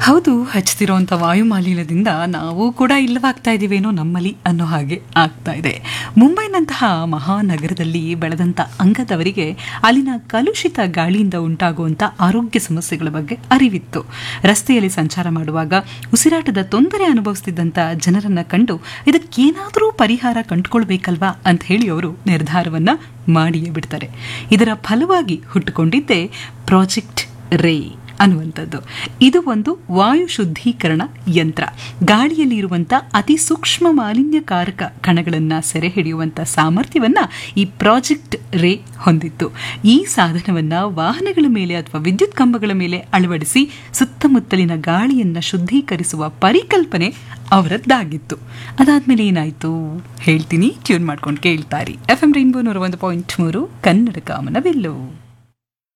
ಹೌದು ಹಚ್ತಿರೋಂಥ ವಾಯುಮಾಲಿನ್ಯದಿಂದ ನಾವು ಕೂಡ ಇಲ್ಲವಾಗ್ತಾ ಇದ್ದೀವೇನೋ ನಮ್ಮಲ್ಲಿ ಅನ್ನೋ ಹಾಗೆ ಆಗ್ತಾ ಇದೆ ಮುಂಬೈನಂತಹ ಮಹಾನಗರದಲ್ಲಿ ಬೆಳೆದಂಥ ಅಂಗದವರಿಗೆ ಅಲ್ಲಿನ ಕಲುಷಿತ ಗಾಳಿಯಿಂದ ಉಂಟಾಗುವಂಥ ಆರೋಗ್ಯ ಸಮಸ್ಯೆಗಳ ಬಗ್ಗೆ ಅರಿವಿತ್ತು ರಸ್ತೆಯಲ್ಲಿ ಸಂಚಾರ ಮಾಡುವಾಗ ಉಸಿರಾಟದ ತೊಂದರೆ ಅನುಭವಿಸ್ತಿದ್ದಂಥ ಜನರನ್ನ ಕಂಡು ಇದಕ್ಕೇನಾದರೂ ಪರಿಹಾರ ಕಂಡುಕೊಳ್ಬೇಕಲ್ವಾ ಅಂತ ಹೇಳಿ ಅವರು ನಿರ್ಧಾರವನ್ನ ಮಾಡಿಯೇ ಬಿಡ್ತಾರೆ ಇದರ ಫಲವಾಗಿ ಹುಟ್ಟುಕೊಂಡಿದ್ದೇ ಪ್ರಾಜೆಕ್ಟ್ ರೇ ಅನ್ನುವಂಥದ್ದು ಇದು ಒಂದು ವಾಯು ಶುದ್ಧೀಕರಣ ಯಂತ್ರ ಗಾಳಿಯಲ್ಲಿ ಇರುವಂಥ ಅತಿ ಸೂಕ್ಷ್ಮ ಮಾಲಿನ್ಯಕಾರಕ ಕಣಗಳನ್ನು ಸೆರೆ ಹಿಡಿಯುವಂಥ ಸಾಮರ್ಥ್ಯವನ್ನ ಈ ಪ್ರಾಜೆಕ್ಟ್ ರೇ ಹೊಂದಿತ್ತು ಈ ಸಾಧನವನ್ನ ವಾಹನಗಳ ಮೇಲೆ ಅಥವಾ ವಿದ್ಯುತ್ ಕಂಬಗಳ ಮೇಲೆ ಅಳವಡಿಸಿ ಸುತ್ತಮುತ್ತಲಿನ ಗಾಳಿಯನ್ನ ಶುದ್ಧೀಕರಿಸುವ ಪರಿಕಲ್ಪನೆ ಅವರದ್ದಾಗಿತ್ತು ಅದಾದ್ಮೇಲೆ ಏನಾಯ್ತು ಹೇಳ್ತೀನಿ ಟ್ಯೂನ್ ಮಾಡ್ಕೊಂಡು ಕೇಳ್ತಾರಿ ಎಫ್ ಎಂ ರೈನ್ಬೋ ನೂರ ಒಂದು ಪಾಯಿಂಟ್ ಮೂರು ಕನ್ನಡ ಕಾಮನವೆಲ್ಲೋ